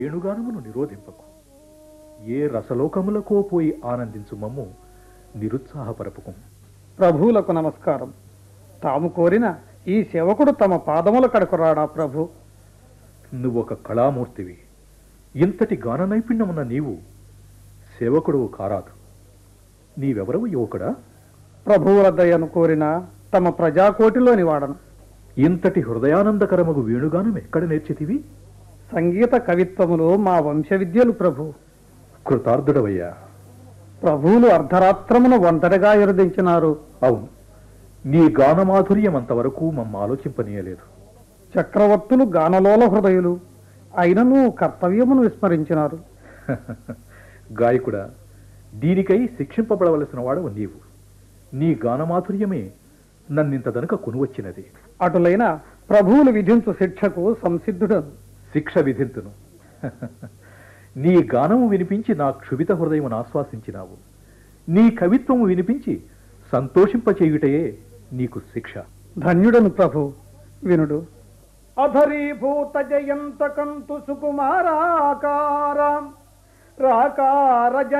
వేణుగానమును నిరోధింపకు ఏ రసలోకములకో పోయి ఆనందించు మమ్ము నిరుత్సాహపరపకం ప్రభువులకు నమస్కారం తాము కోరిన ఈ సేవకుడు తమ పాదముల కడకు రాడా ప్రభు నువ్వొక కళామూర్తివి ఇంతటి గాన నైపుణ్యమున్న నీవు సేవకుడు కారాదు నీవెవరవు యువకుడా ప్రభువుల దయను కోరిన తమ ప్రజాకోటిలోని వాడను ఇంతటి హృదయానందకరమగు వేణుగానం ఎక్కడ నేర్చితివి సంగీత కవిత్వములో మా వంశ విద్యలు ప్రభు కృతార్థుడవయ్యా ప్రభువులు అర్ధరాత్రమున ఒంటరిగా ఎరుదించినారు అవును నీ గానమాధుర్యం అంతవరకు మమ్మ ఆలోచింపనీయలేదు చక్రవర్తులు గానలోల హృదయులు అయినను కర్తవ్యమును విస్మరించినారు గాయకుడా దీనికై శిక్షింపబడవలసిన వాడవు నీవు నీ గానమాధుర్యమే నన్నింతదనక కొనువచ్చినది అటులైన ప్రభువులు విధించు శిక్షకు సంసిద్ధుడను శిక్ష విధింతును నీ గానము వినిపించి నా క్షుభిత హృదయమును ఆశ్వాసించినావు నీ కవిత్వము వినిపించి సంతోషింపచేయుటయే నీకు శిక్ష ధన్యుడను ప్రభు వినుడు అధరీభూత జయంత కంతు సుకుమారాకార రాకార